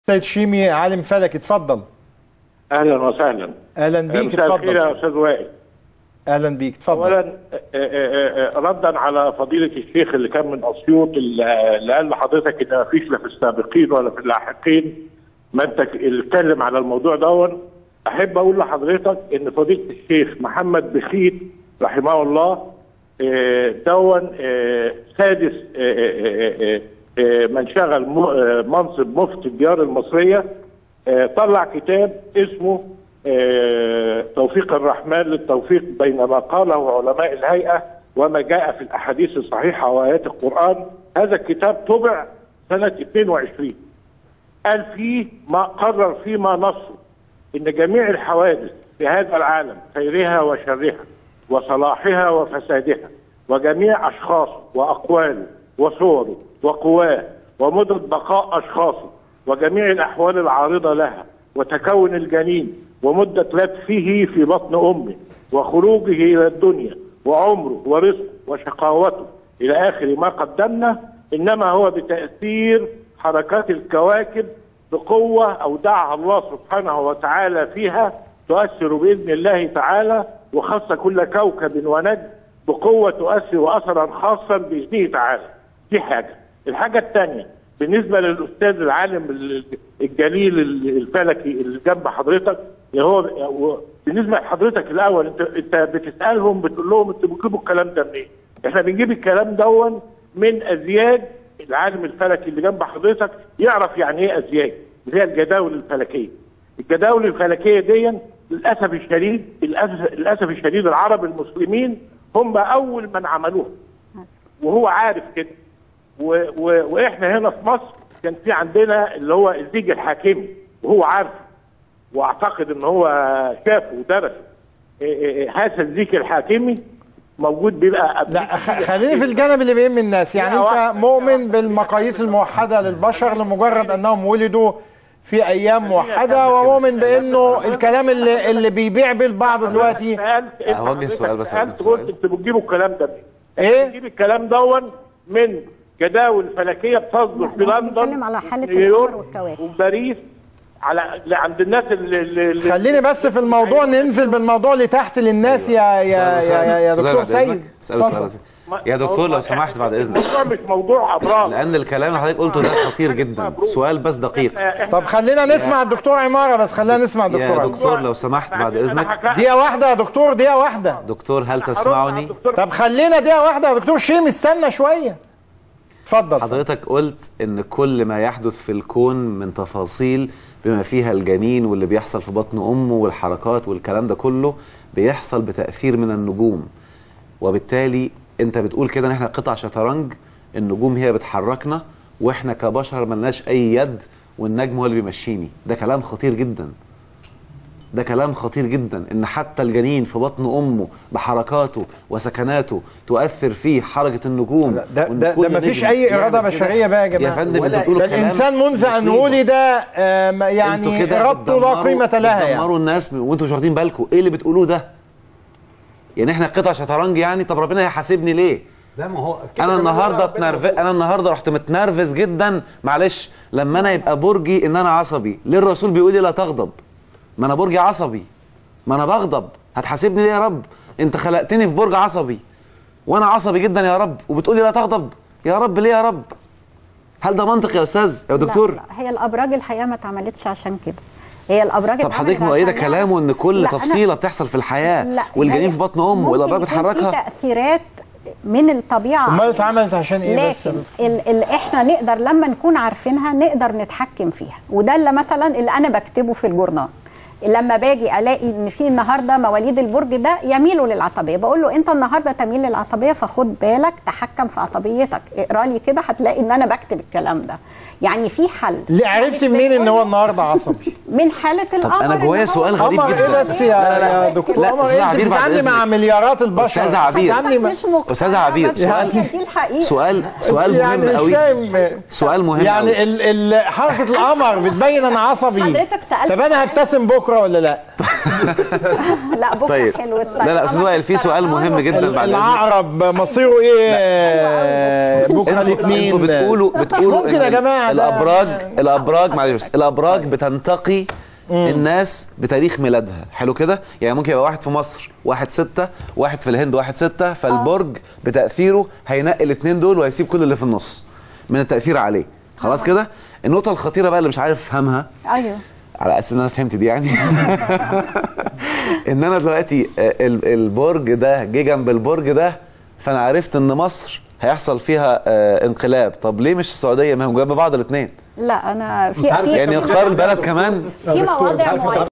سيد شيمي عالم فلك اتفضل اهلا وسهلا اهلا بيك مساء الخير يا اتفضل استاذ وائل اهلا بيك اتفضل اولا آه، آه، آه، ردا على فضيله الشيخ اللي كان من اسيوط اللي اللي قال لحضرتك ان ما فيش لا في السابقين ولا في اللاحقين ما انت ك- اللي اتكلم على الموضوع دون احب اقول لحضرتك ان فضيله الشيخ محمد بخيت رحمه الله آه، دون آه، سادس آه، آه، آه، آه، من شغل م- آه، منصب مفتي الديار المصريه آه، طلع كتاب اسمه آه، توفيق الرحمن للتوفيق بين ما قاله علماء الهيئه وما جاء في الاحاديث الصحيحه وايات القران هذا الكتاب طبع سنه 22 قال فيه ما قرر فيه ما نصه ان جميع الحوادث في هذا العالم خيرها وشرها وصلاحها وفسادها وجميع اشخاصه واقواله وصوره وقواه ومدة بقاء اشخاصه وجميع الاحوال العارضه لها وتكون الجنين ومده لبثه في بطن امه وخروجه الى الدنيا وعمره ورزقه وشقاوته الى اخر ما قدمنا انما هو بتاثير حركات الكواكب بقوة أودعها الله سبحانه وتعالى فيها تؤثر بإذن الله تعالى وخص كل كوكب ونجم بقوة تؤثر وأثرا خاصا بإذنه تعالى دي حاجة الحاجة الثانية بالنسبة للأستاذ العالم ال- الجليل الفلكي اللي جنب حضرتك اللي هو بالنسبة لحضرتك الأول أنت أنت بتسألهم بتقول لهم أنتوا بتجيبوا الكلام ده منين؟ إحنا بنجيب الكلام دون من أزياج العالم الفلكي اللي جنب حضرتك يعرف يعني ايه ازياج اللي هي الجداول الفلكيه الجداول الفلكيه دي للاسف الشديد للاسف للاسف الشديد العرب المسلمين هم اول من عملوها وهو عارف كده و و واحنا هنا في مصر كان في عندنا اللي هو الزيج الحاكمي وهو عارف واعتقد ان هو شافه ودرس إيه إيه إيه هذا الزيج الحاكمي موجود بيبقى لا خ- خليني في الجانب اللي بيهم الناس يعني لا، انت واحد. مؤمن بالمقاييس الموحده للبشر لمجرد انهم ولدوا في ايام موحده ومؤمن بانه الكلام اللي اللي بيبيع بيه البعض دلوقتي سألت انت أوجه سؤال بس عايز سألت سؤال. قلت انتوا بتجيبوا الكلام ده منين؟ ايه بتجيب الكلام دون من جداول فلكيه بتصدر في لا، لندن بنتكلم على حالة ونيويورك القمر والكواكب. وباريس على اللي عند الناس اللي, اللي اللي- خليني بس في الموضوع ننزل بالموضوع لتحت للناس يا يا يا, يا, يا دكتور سيد اساله سؤال اتفضل. بس. يا دكتور لو سمحت بعد اذنك الموضوع مش موضوع ابراج لان الكلام اللي حضرتك قلته ده خطير جدا سؤال بس دقيق طب خلينا نسمع الدكتور عماره بس خلينا نسمع الدكتور يا عمارة. دكتور لو سمحت بعد اذنك دقيقه واحده يا دكتور دقيقه واحده دكتور هل تسمعني طب خلينا دقيقه واحده يا دكتور شيم استنى شويه اتفضل حضرتك قلت ان كل ما يحدث في الكون من تفاصيل بما فيها الجنين واللي بيحصل في بطن امه والحركات والكلام ده كله بيحصل بتاثير من النجوم وبالتالي انت بتقول كده ان احنا قطع شطرنج النجوم هي بتحركنا واحنا كبشر ملناش اي يد والنجم هو اللي بيمشيني ده كلام خطير جدا ده كلام خطير جدا ان حتى الجنين في بطن امه بحركاته وسكناته تؤثر فيه حركه النجوم ده وإن ده, كل ده مفيش نجم اي اراده يعمل كده. بشريه بقى يا جماعه يا فندم ولا- انت بتقولوا ده كلام الانسان منذ ان مصيبة. ولد آم، انتوا يعني كده ارادته لا بتدمروا- قيمه لها يعني بتدمروا الناس وانتوا مش واخدين بالكم ايه اللي بتقولوه ده يعني احنا قطع شطرنج يعني طب ربنا هيحاسبني ليه لا ما هو كده انا كمان النهارده ربنا اتنرف... انا النهارده رحت متنرفز جدا معلش لما انا يبقى برجي ان انا عصبي ليه الرسول بيقول لي لا تغضب ما انا برجي عصبي ما انا بغضب هتحاسبني ليه يا رب انت خلقتني في برج عصبي وانا عصبي جدا يا رب وبتقول لي لا تغضب يا رب ليه يا رب هل ده منطق يا استاذ يا لا، دكتور لا هي الابراج الحقيقه ما اتعملت عشان كده هي الابراج طب اتعملت حضرتك مؤيده عشان كلامه ان كل لا، أنا- تفصيله بتحصل في الحياه لا والجنين هي في بطن امه ممكن والابراج يكون في بتحركها تاثيرات من الطبيعه امال اتعملت عشان ايه بس لكن ال ال احنا نقدر لما نكون عارفينها نقدر نتحكم فيها وده اللي مثلا اللي انا بكتبه في الجورنال لما باجي الاقي ان في النهارده مواليد البرج ده يميلوا للعصبيه بقول له انت النهارده تميل للعصبيه فخد بالك تحكم في عصبيتك اقرا لي كده هتلاقي ان انا بكتب الكلام ده يعني في حل اللي عرفت مش منين ان بنقول هو النهارده عصبي من حاله القمر أنا إن جوايا هو- سؤال غريب قمر جدا. ايه بس يا, لا، لا، يا لا. دكتور لا، قمر أستاذ إيه؟ انت عبير بعد بتتعاملي إذنك. مع مليارات البشر أستاذ عبير. بتتعاملي مع- مش مقتنعة، أستاذ عبير، بس سؤال- هي دي الحقيقه سؤال سؤال يعني مهم مش قوي فاهم سؤال مهم يعني قوي. ال ال حركه القمر بتبين انا عصبي حضرتك سألت طب انا هبتسم بكره ولا لا لا بكره طيب حلو الصيف لا لا استاذ وائل في سؤال مهم جدا بعد اذنك العقرب مصيره ايه بكره انتوا الاثنين انتوا بتقولوا بتقولوا ممكن يا إن جماعة ده- الابراج الابراج معلش بس الابراج بتنتقي الناس بتاريخ ميلادها حلو كده يعني ممكن يبقى واحد في مصر واحد ستة واحد في الهند واحد ستة فالبرج بتأثيره هينقي الاثنين دول وهيسيب كل اللي في النص من التأثير عليه خلاص كده النقطة الخطيرة بقى اللي مش عارف افهمها ايوه على اساس ان انا فهمت دي يعني ان انا دلوقتي آه، ال- البرج ده جه جنب البرج ده فانا عرفت ان مصر هيحصل فيها آه، انقلاب طب ليه مش السعوديه ما هم جنب بعض الاثنين لا انا في في يعني اختار البلد كمان في مواضع معينه